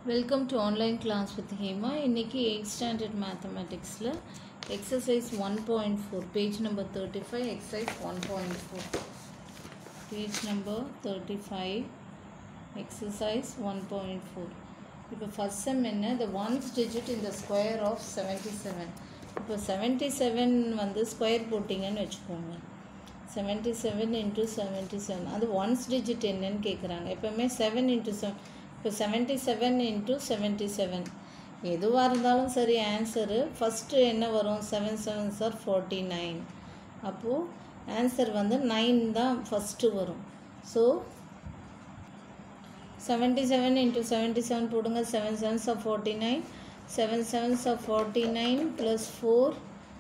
Welcome to online class with Hema இன்னைக்கு eight standard மேத்தமெட்டிக்ஸில் exercise one point four page number thirty five exercise one point four page number thirty five exercise one point four இப்போ first sem என்ன the ones digit இந்த square of seventy seven இப்போ seventy seven வந்து square போட்டிங்கன்னு வச்சுக்கோங்க seventy seven into seventy seven அது ones digit என்னன்னு கேட்குறாங்க எப்போவுமே செவன் இன்ட்டு செவன் இப்போ seventy seven into seventy seven எதுவாக இருந்தாலும் சரி ஆன்சரு ஃபஸ்ட்டு என்ன வரும் seven seven sir forty nine அப்போது ஆன்சர் வந்து நைன் தான் ஃபஸ்ட்டு வரும் so seventy seven into seventy seven போடுங்க seven sevens of forty nine seven sevens of forty nine plus four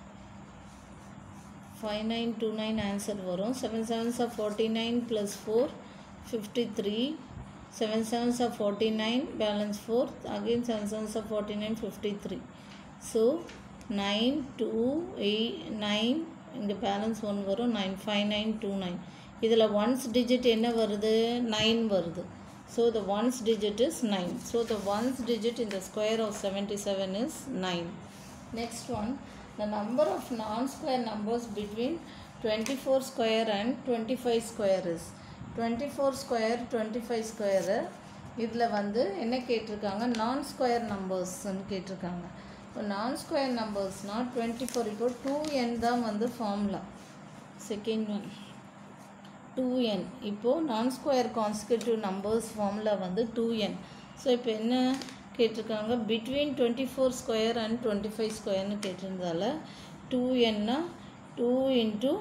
five nine two nine answer வரும் seven sevens of forty nine plus four fifty three seven sevens of forty nine balance four again seven sevens of forty nine fifty three so nine two eight nine இங்கே balance one வரும் nine five nine two nine இதில் ones digit என்ன வருது nine வருது so the ones digit is nine so the ones digit in the square of 77 is 9. Next one, the number of non-square numbers between 24 square and 25 square is 24 square 25 square இதில் வந்து என்ன கேட்டிருக்காங்க நான் square நம்பர்ஸ்ன்னு கேட்டிருக்காங்க இப்போ non square நம்பர்ஸ்னால் twenty four இப்போ two N தான் வந்து formula second one two N இப்போது non square consecutive numbers formula வந்து டூ என் ஸோ இப்போ என்ன கேட்டிருக்காங்க between twenty four square and twenty five ஸ்கொயர்னு கேட்டிருந்தால டூ என்னா two into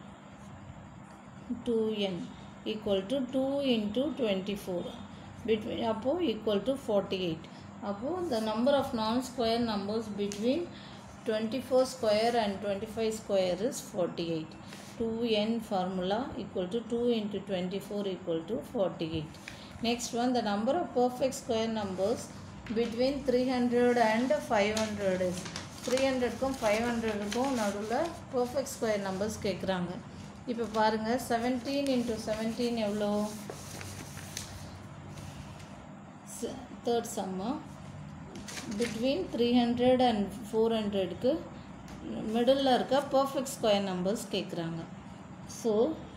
two N equal to two into twenty four between அப்போது equal to forty eight அப்போது the number of non square numbers between twenty four square and twenty five square is forty eight 2n formula equal to 2 into 24 equal to 48. Next one, the number of perfect square numbers between 300 and 500 is 300க்கும் 500க்கும் நடுவில் perfect square numbers கேட்குறாங்க இப்போ பாருங்கள் 17 into 17 எவ்வளோ தேர்ட் சம்மா between three hundred and four ஹண்ட்ரடுக்கு மிடில் இருக்க பர்ஃபெக்ட் ஸ்கொயர் நம்பர்ஸ் கேட்குறாங்க so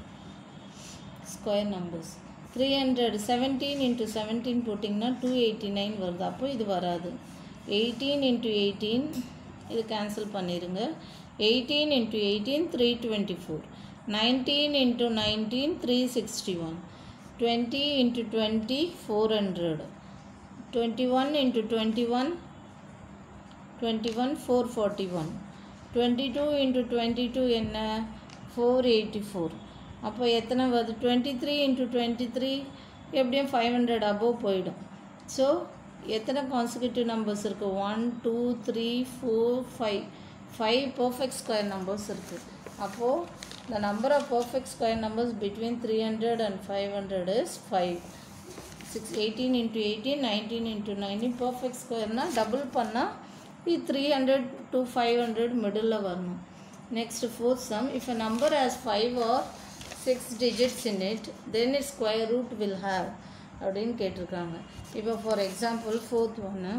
square numbers three hundred seventeen into seventeen போட்டிங்கன்னா டூ எயிட்டி நைன் வருது அப்போ இது வராது எயிட்டீன் இன்ட்டு எயிட்டீன் இது கேன்சல் பண்ணிடுங்க eighteen into eighteen three twenty four nineteen into nineteen three sixty one twenty into twenty four hundred twenty one into twenty one twenty one four forty one twenty two into twenty two என்ன four eighty four அப்போ எத்தனை வருது twenty three into twenty three எப்படியும் five hundred above போயிடும் so எத்தனை consecutive numbers இருக்குது one two three four five five perfect square numbers இருக்குது அப்போது the number of perfect square numbers between three hundred and five hundred is five six eighteen into eighteen nineteen into nineteen perfect ஸ்கொயர்னால் double பண்ணால் இது three hundred to five hundred middle வரணும் next fourth some if a number has five or six digits in it then it square root will have அப்படின்னு கேட்டிருக்காங்க இப்போ for example fourth ஒன்று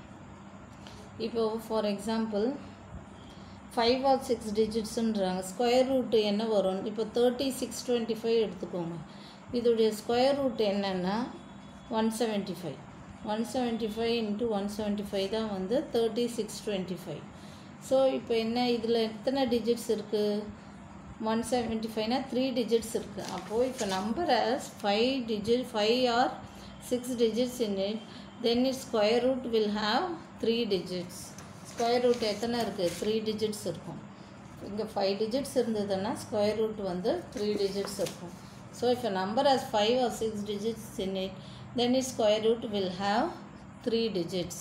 இப்போ for example five or six டிஜிட்ஸுன்றாங்க square root என்ன வரும் இப்போ தேர்ட்டி சிக்ஸ் டுவெண்ட்டி ஃபைவ் எடுத்துக்கோங்க இதோடைய ஸ்கொயர் ரூட் என்னென்னா one seventy five one seventy five into one seventy five தான் வந்து thirty six twenty five so இப்போ என்ன இதில் எத்தனை டிஜிட்ஸ் இருக்குது ஒன் செவன்ட்டி ஃபைவ்னா த்ரீ டிஜிட்ஸ் இருக்குது அப்போது இப்போ number has five digit five or six digits in it then it square root will have three digits square root எத்தனை இருக்குது த்ரீ டிஜிட்ஸ் இருக்கும் இங்கே ஃபைவ் டிஜிட்ஸ் இருந்ததுன்னா ஸ்கொயர் ரூட் வந்து த்ரீ டிஜிட்ஸ் இருக்கும் ஸோ இப்போ number has five or six digits in it then its square root will have 3 digits.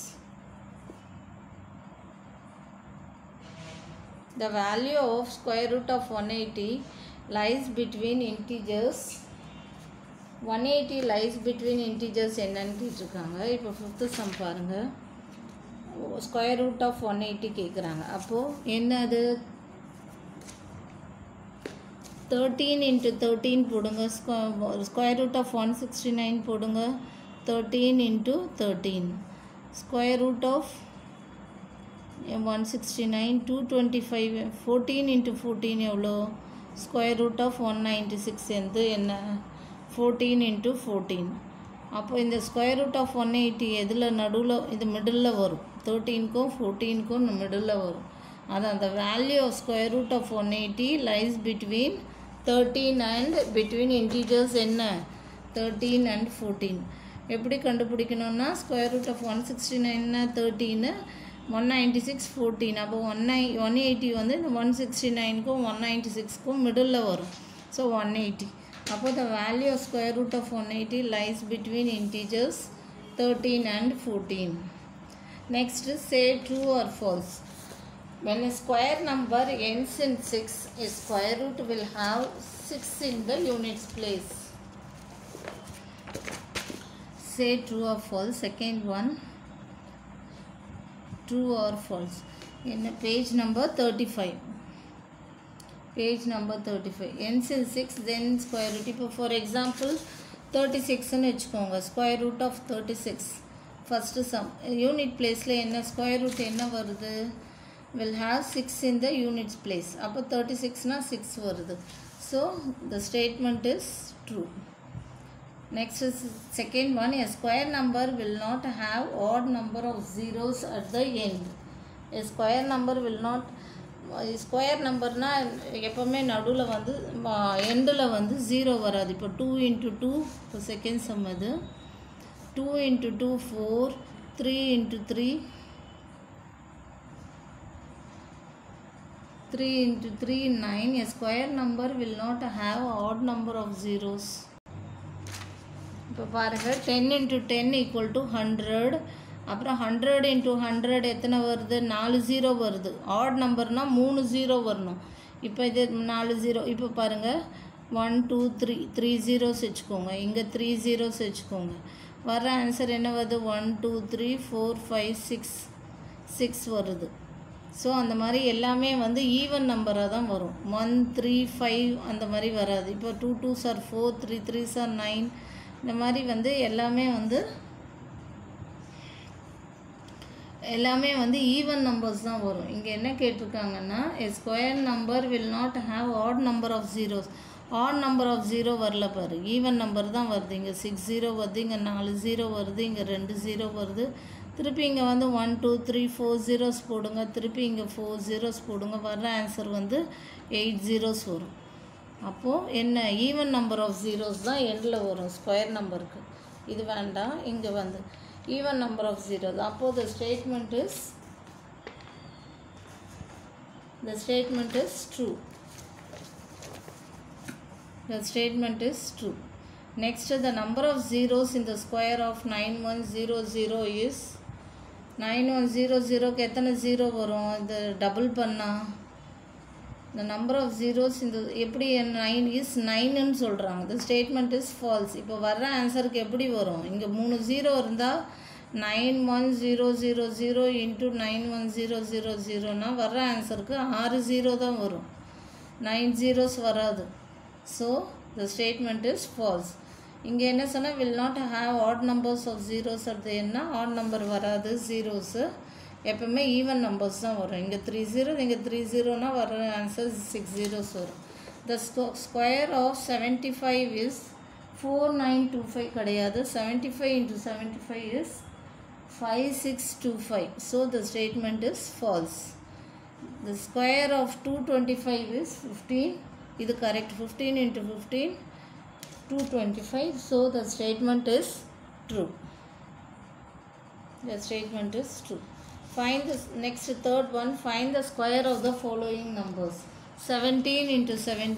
The value of square root of 180 lies between integers 180 lies between integers என்னன்னு கேட்டிருக்காங்க இப்போ fifth sum பாருங்கள் square root of one eighty கேட்குறாங்க அப்போது என்னது thirteen into thirteen போடுங்க square root of one sixty nine போடுங்க thirteen into thirteen square root of one sixty nine two twenty five fourteen into fourteen எவ்வளோ square root of one ninety six வந்து என்ன fourteen into fourteen அப்போ இந்த square root of one eighty எதில் நடுவில் இது middle வரும் தேர்ட்டீனுக்கும் ஃபோர்டீனுக்கும் மிடில் வரும் அது அந்த value of square root of one eighty lies between thirteen and between integers என்ன தேர்ட்டீன் அண்ட் ஃபோர்டீன் எப்படி கண்டுபிடிக்கணும்னா square root of one sixty நைன்னா thirteen one ninety six fourteen அப்போ ஒன் நை ஒன் எயிட்டி வந்து இந்த ஒன் சிக்ஸ்டி நைனுக்கும் one ninety சிக்ஸ்க்கும் middle வரும் ஸோ ஒன் எயிட்டி அப்போ the value of square root of one eighty lies between integers thirteen and fourteen next say true R false When a square number ends in 6, a square root will have 6 in the units place. Say true or false. Second one, true or false. In page number 35. Page number 35. Ends in 6, then square root. இப்போ for example, 36ன்னு வச்சுக்கோங்க square root of thirty six first sum unit பிளேஸில் என்ன square root என்ன வருது will have 6 in the units place அப்போ 36 னா 6 வருது so the statement is true next is second one a square number will not have odd number of zeros at the end a square number will not square நம்பர்னால் எப்போவுமே நடுவில் வந்து எண்டில் வந்து zero வராது இப்போ டூ இன்ட்டு டூ இப்போ second sum அது two into two four three into three 3 into 3 9 a square number will not have odd number of zeros இப்போ பாருங்கள் ten into ten equal to hundred அப்புறம் ஹண்ட்ரட் இன்ட்டு ஹண்ட்ரட் எத்தனை வருது நாலு zero வருது add நம்பர்னால் மூணு zero வரணும் இப்போ இது நாலு ஜீரோ இப்போ பாருங்கள் one two three three zeros வச்சுக்கோங்க இங்கே த்ரீ ஜீரோஸ் வச்சுக்கோங்க வர ஆன்சர் என்ன வருது one two three four five six six வருது ஸோ அந்த மாதிரி எல்லாமே வந்து ஈவன் நம்பராக தான் வரும் ஒன் த்ரீ ஃபைவ் அந்த மாதிரி வராது இப்போ two two are four three three are nine இந்த மாதிரி வந்து எல்லாமே வந்து எல்லாமே வந்து ஈவன் நம்பர்ஸ் தான் வரும் இங்கே என்ன கேட்டிருக்காங்கன்னா a square number will not have odd number of zeros odd number of zero வரல பாரு ஈவன் நம்பர் தான் வருது இங்கே சிக்ஸ் ஜீரோ வருது இங்கே நாலு ஜீரோ வருது இங்கே ரெண்டு ஜீரோ வருது திருப்பி இங்கே வந்து one two three four zeros போடுங்க திருப்பி இங்கே ஃபோர் ஜீரோஸ் போடுங்க வர்ற ஆன்சர் வந்து எயிட் ஜீரோஸ் வரும் அப்போது என்ன ஈவன் நம்பர் ஆஃப் ஜீரோஸ் தான் எண்டில் வரும் ஸ்கொயர் நம்பருக்கு இது வேண்டாம் இங்கே வந்து ஈவன் நம்பர் ஆஃப் ஜீரோஸ் அப்போது the statement is the statement is true the statement is true Next, the number of zeros in the square of 9100 is 9100 க்கு எத்தனை ஜீரோ வரும் இது டபுள் பண்ணால் the number of zeros இந்த எப்படி nine is நைனுன்னு சொல்கிறாங்க the statement is false இப்போ வர்ற ஆன்சருக்கு எப்படி வரும் இங்கே மூணு ஜீரோ இருந்தால் nine one zero zero zero into nine one zero zero ஜீரோனா வர்ற ஆன்சருக்கு ஆறு ஜீரோ தான் வரும் நைன் ஜீரோஸ் வராது so the statement is false இங்கே என்ன சொன்னால் will not have odd numbers of zeros அது என்ன ஆட் நம்பர் வராது ஜீரோஸு எப்பவுமே ஈவன் நம்பர்ஸ் தான் வரும் இங்கே த்ரீ ஜீரோ இங்கே த்ரீ ஜீரோனா வர ஆன்சர் சிக்ஸ் ஜீரோஸ் வரும் the square of seventy five is four nine two five கிடையாது seventy five into seventy five is five six two five so the statement is false the square of two twenty five is fifteen இது correct fifteen into fifteen 225 so the statement is true the statement is true find the next third one find the square of the following numbers 17 into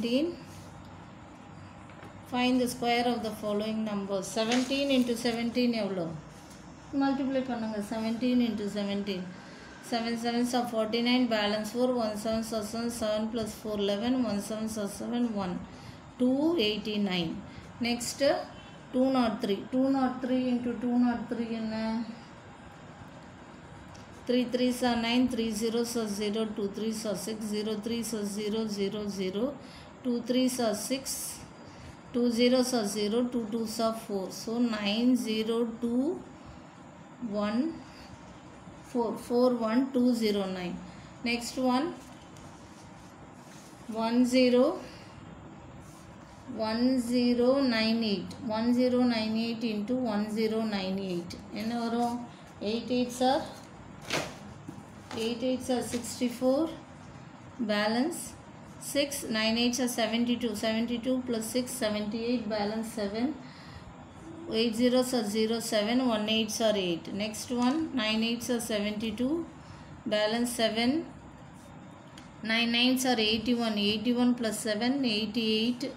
17 find the square of the following numbers 17 into 17 எவ்வளோ multiply பண்ணுங்க 17 into 17 7 sevens are 49 balance 4 1 7 are 7 7 plus 4 11 1 7 are 7 1 289 next 203 203 into 203 என்ன 3 3s are 9 3 zeros are 0 2 3s are 6 0 3s are 0 0 0 2 3s are 6 2 zeros are 0 2 2s are 4 so 9 0 2 1 four four one two zero nine next one one zero one zero nine eight one zero nine eight into one zero nine eight என்ன வரும் eight eight are eight eight are sixty four balance six nine eight are seventy two seventy two plus six seventy eight balance seven eight zeros are zero seven one eights are eight next one nine eights are seventy two balance seven nine nines are eighty one eighty one plus seven eighty eight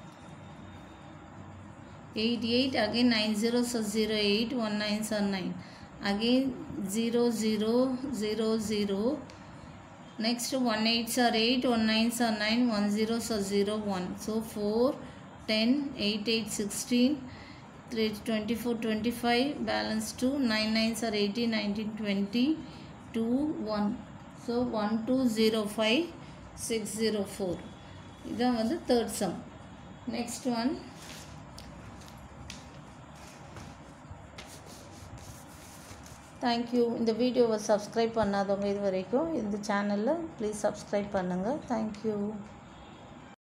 eighty eight again nine zeros are zero eight one nines are nine again zero zero zero zero next 1 8s are 8 1 9s are 9 1 zeros are 0 1 so 4 10 8 8 16 3 24 25 balance 2 9 9s are 18 19 20 2 1 so 1 2 0 5 6 0 4 இதான் வந்து third sum next one thank you இந்த வீடியோவை subscribe பண்ணாதவங்க இது வரைக்கும் இந்த சேனலில் please subscribe பண்ணுங்கள் தேங்க்யூ